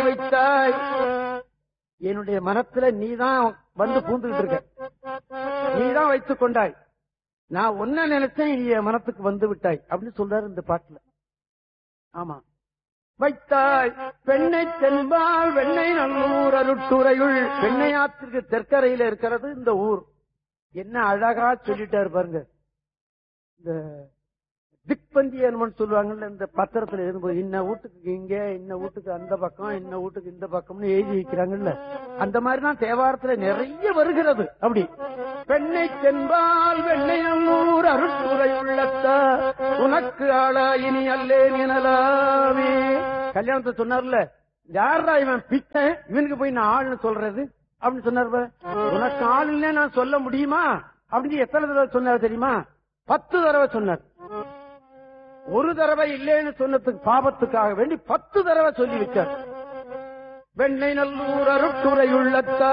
வைத்தாய் என்னுடைய மனத்துல நீதான் வந்து பூந்துகிட்டு இருக்க நீதான் வைத்துக் கொண்டாய் நான் ஒன்ன நினைச்சேன் நீ என் மனத்துக்கு வந்து விட்டாய் அப்படின்னு சொல்றாரு இந்த பாட்டுல ஆமா வைத்தாய் பெண்ணை தென்பால் வெண்ணை நல்லூர் அருட்டுறையுள் பெண்ணையாத்திற்கு தெற்கரையில இருக்கிறது இந்த ஊர் என்ன அழகா சொல்லிட்டாரு பாருங்க இந்த திக்பந்தியன்மன் சொல்லுவாங்கல்ல இந்த பத்திரத்துல எழுதும்போது இன்ன வீட்டுக்கு இங்க இன்ன வீட்டுக்கு அந்த பக்கம் இன்ன வீட்டுக்கு இந்த பக்கம்னு எழுதி வைக்கிறாங்கல்ல அந்த மாதிரி தான் தேவாரத்துல நிறைய வருகிறது அப்படி பெண்ணை தென்பால் வெண்ணை நல்லூர் அருட்துறை உள்ளத்த உனக்கு ஆளா இனி அல்லேன் எனலாமே கல்யாணத்தை சொன்னார்ல யாரா இவன் பிச்சை இவனுக்கு போய் நான் ஆள்னு சொல்றது அப்படின்னு சொன்னார் பாரு. உனக்கு ஆளுன்னே நான் சொல்ல முடியுமா அப்படின்னு எத்தனை தடவை சொன்னார் தெரியுமா பத்து தடவை சொன்னார் ஒரு தடவை இல்லைன்னு சொன்னதுக்கு பாபத்துக்காக வேண்டி பத்து தடவை சொல்லி வச்சார் வெண்ணை நல்லூர் அருட்டுரை உள்ளத்தா